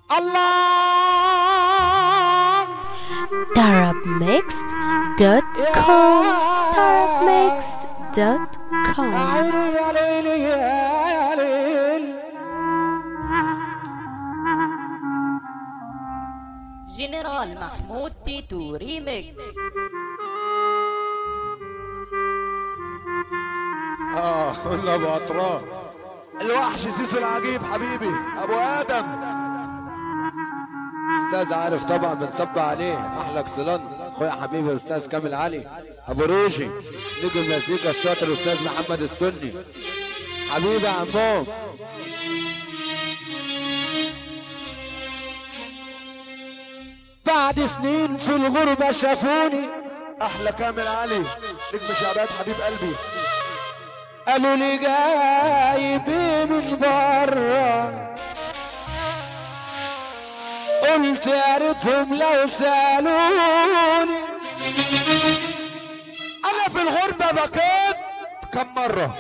الله darabmixed.com darabmixed.com عيني يا ليلي يا ليل جنرال محمود تيتو ريميكس اه قلنا ابو عطران الوحش سيسو العجيب حبيبي ابو ادم استاذ عارف طبعا بنصب عليه احلى اكسلانس اخويا حبيبي استاذ كامل علي ابو روشي نجم المزيكا الشاطر استاذ محمد السني حبيبي عمهم بعد سنين في الغربة شافوني احلى كامل علي نجم شعبات حبيب قلبي قالوا لي جايب إيه من بره قلت يا ريتهم لو سالوني انا في الغربة بكيت كم مرة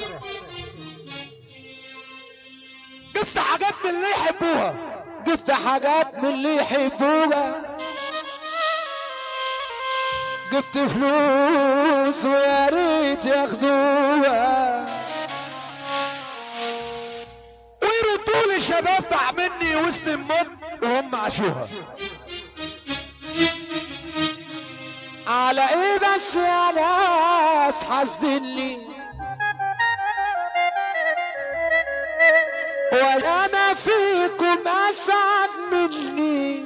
جبت حاجات من اللي يحبوها جبت حاجات من اللي يحبوها جبت فلوس ويا ريت ياخدوها ويردوا لي شباب باع مني وسط الموت وهم عاشوها على ايه بس يا ناس حاسدني وانا فيكم اسعد مني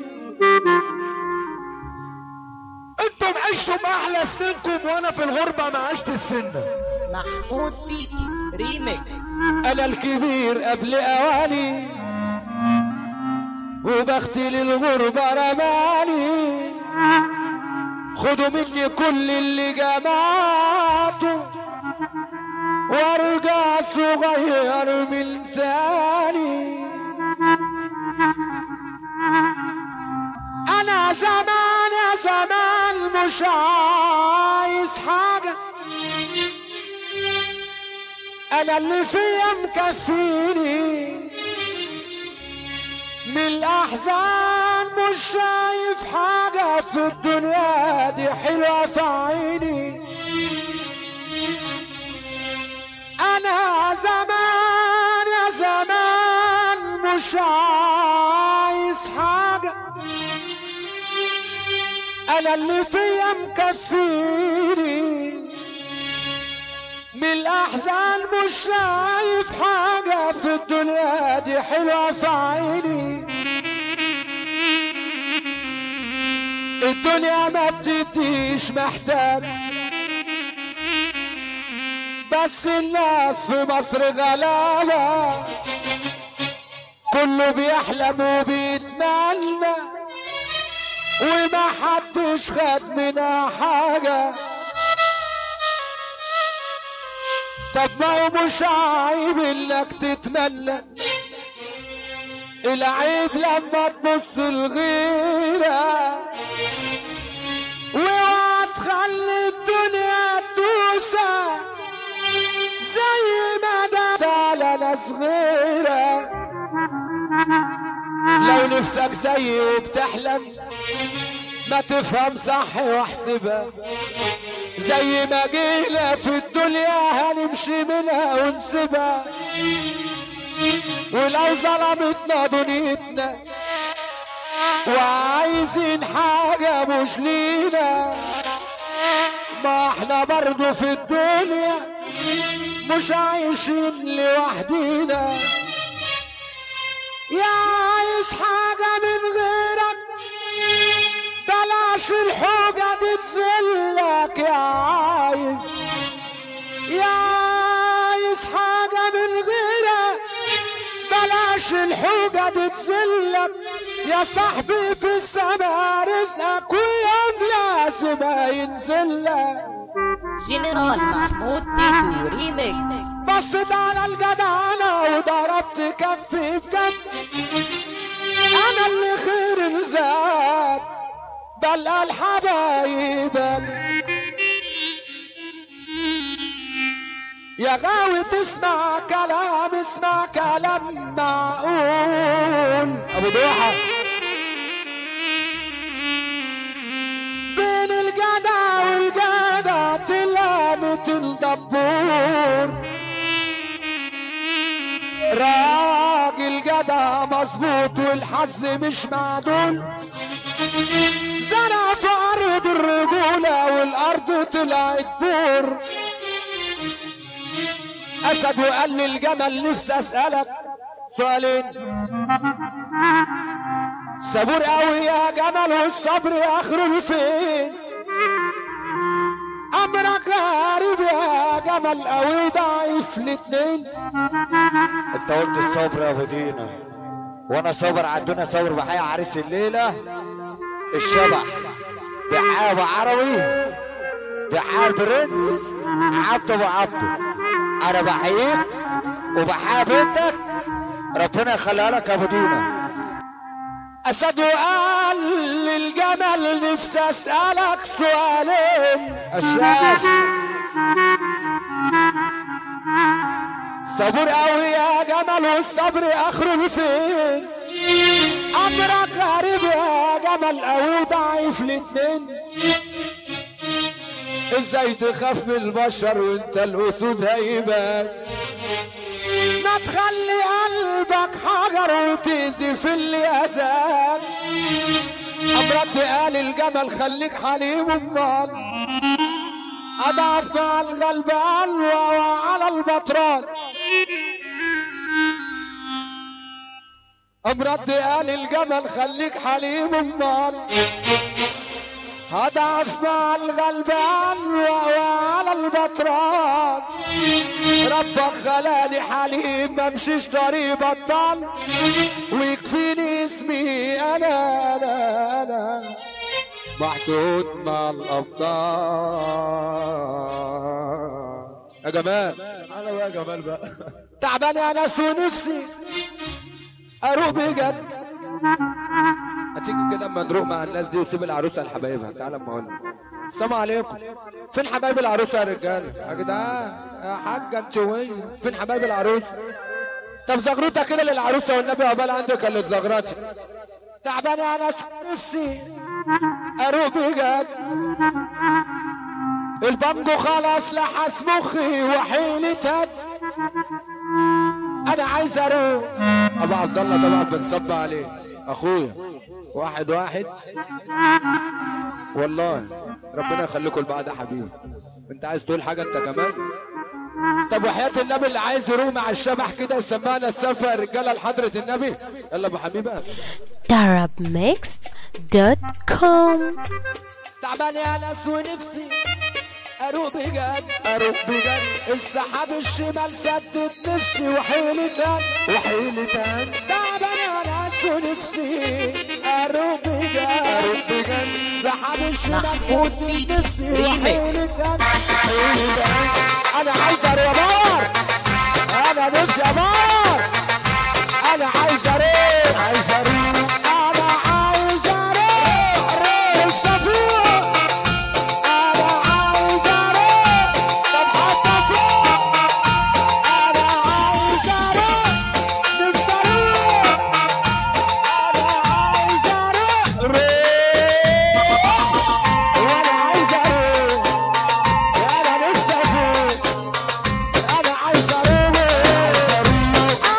انتم عشتم احلى سنينكم وانا في الغربة ما عشت السنة محمود تيتو ريميكس انا الكبير قبل اواني وبختي للغربة رماني خدوا مني كل اللي جمعته وارجع صغير من تاني انا زمان يا زمان مش عايز حاجه انا اللي فيا مكفيني من الاحزان مش شايف حاجه في الدنيا دي حلوه في عيني انا زمان يا زمان مش عايز حاجه انا اللي فيا مكفيني من الاحزان مش شايف حاجه في الدنيا دي حلوه في عيني الدنيا ما بتديش محتاج بس الناس في مصر غلابة كله بيحلم وبيتمنى وما حدش خد منها حاجة طب ما هو مش عيب انك تتمنى العيب لما تبص الغيرة واوعى تخلي الدنيا تدوسك زي ما دات على ناس غيرة لو نفسك زيي وبتحلم ما تفهم صح واحسبها زي ما جينا في الدنيا هنمشي منها ونسيبها ولو ظلمتنا دنيتنا وعايزين حاجة مش لينا ما احنا برضو في الدنيا مش عايشين لوحدينا يا عايز حاجة من غيرك بلاش الحوجة دي تذلك يا عايز يا عايز حاجة من غيرك بلاش الحوجة دي تذلك يا صاحبي في السما رزقك ويوم لازم هينزلك جنرال محمود تيتو ريميكس بصيت على الجدعنة وضربت كفي في كف أنا اللي خير الزاد بلقى الحبايب يا غاوي تسمع كلام اسمع كلام معقول ابو ضحى بقى مظبوط والحظ مش معدول زرع في ارض الرجولة والارض طلعت بور اسد وقال للجمل نفسي اسألك سؤالين صبور قوي يا جمل والصبر اخره فين امرك غريب يا جمل قوي ضعيف الاتنين انت قلت الصبر يا ابو دينا وانا صابر عندنا صبر بحي عريس الليله الشبح بحي ابو عربي بحي برنس عبد ابو عبده انا بحييك وبحيي بنتك ربنا يخليها لك يا ابو دينا اسد وقال للجمل نفسي اسالك سؤالين الشاش صبور قوي يا جمل والصبر اخره فين امرك غريب يا جمل قوي ضعيف الاتنين ازاي تخاف من البشر وانت الاسود هيبان ما تخلي قلبك حجر وتأذي في اللي اذاك امرد قال الجمل خليك حليم امال اضعف مع الغلبان وعلى البطران امرد قال الجمل خليك حليم امال هضعف مع الغلبان وعلى البطران ربك خلاني حليم ممشيش طريق بطال ويكفيني اسمي انا انا انا محطوط مع الابطال يا جمال انا بقى جمال بقى تعبان يا ناس ونفسي اروح بجد هتيجي كده اما نروح مع الناس دي وسيب العروسه لحبايبها تعالى اما اقول لك. السلام عليكم فين حبايب العروسه يا رجاله يا جدعان يا حاجه انت وين فين حبايب العروسه طب زغروطه كده للعروسه والنبي عقبال عندك اللي تزغرطي تعبان يا ناس نفسي اروح بجد البانجو خلاص لحس مخي وحيلي تد انا عايز اروح ابو عبد الله طبعا بنصب عليه اخويا واحد واحد والله ربنا يخليكم لبعض يا حبيبي انت عايز تقول حاجه انت كمان طب وحياة النبي اللي عايز يروح مع الشبح كده يسمعنا السفة يا رجالة لحضرة النبي يلا ابو حبيبة darabmixed.com تعبان يا ناس ونفسي اروح بجد اروح بجد السحاب الشمال سدت نفسي وحيلي تاني وحيلي تاني تعبان يا ناس ونفسي اروح بجد اروح بجد سحاب الشمال محمود سدت ديدي نفسي ريميكس. وحيلي تاني وحيلي تاني انا عايز اروح بار انا نفسي ابار انا عايز اروح عايز اروح انا عايز اروح لسه فوق انا عايز اروح طب حتى فوق انا عايز اروح نفسي اروح انا عايز اروح روح وانا عايز اروح انا نفسي افوق انا عايز اروح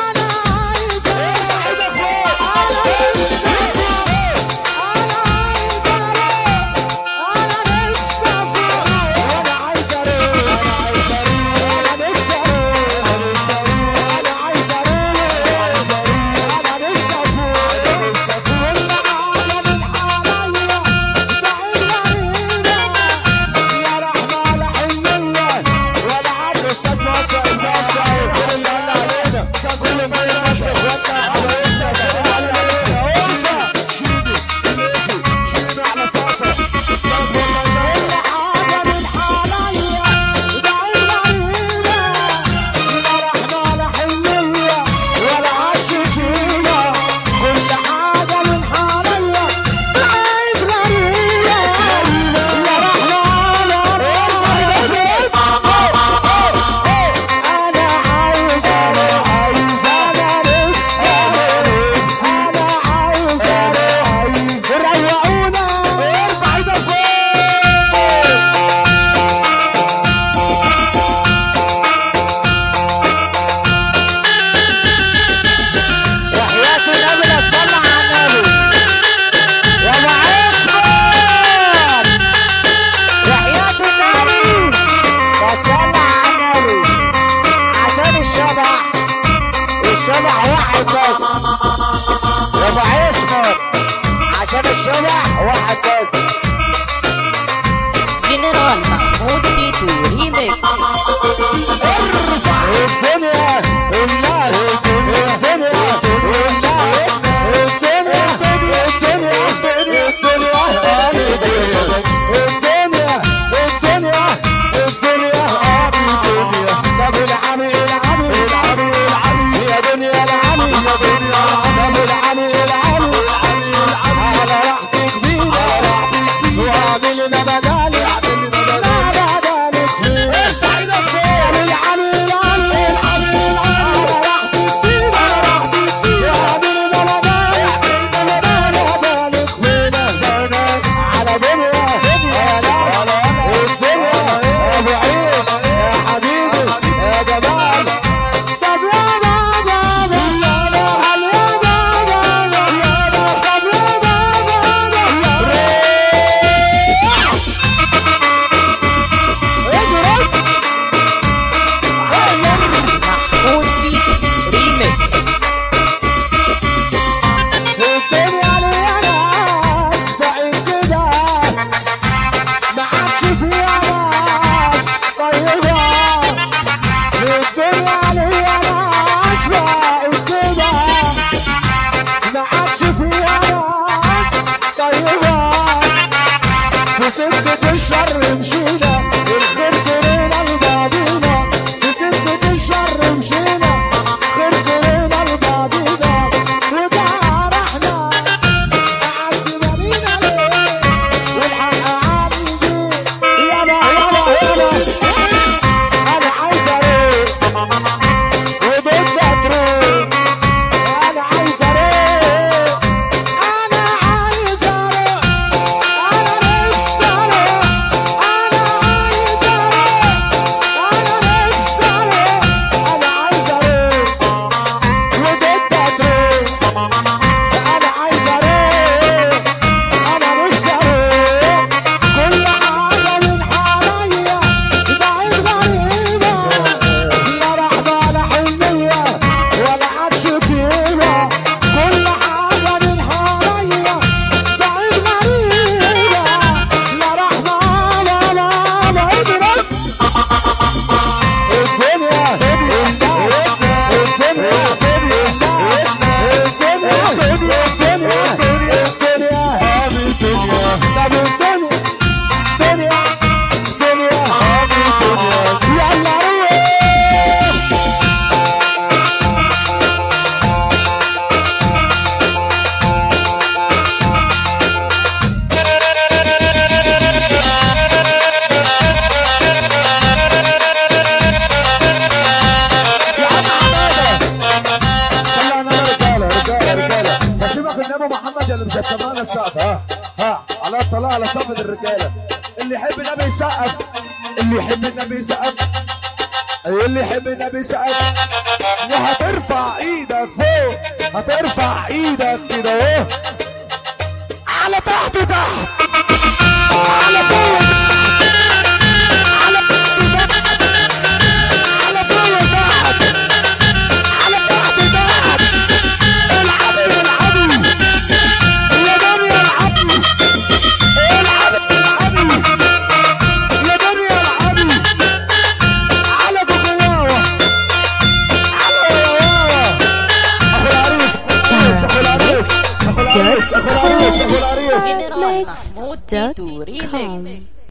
يا ابو محمد اللي مش هتسمعنا السقف ها ها على الطلاق على صفة الرجاله اللي يحب النبي يسقف اللي يحب النبي يسقف اللي يحب النبي يسقف وهترفع ايدك فوق هترفع ايدك كده اهو على تحت تحت على فوق على تحت تحت على فوق تحت على تحت تحت العبوا العبوا يا دنيا العبوا العبوا العبوا يا دنيا العبوا على كوكواوا على واوا اخو العروس اخو العروس اخو العروس اخو العروس اخو العروس جنرال محمود تيتو Mix.com ريميكس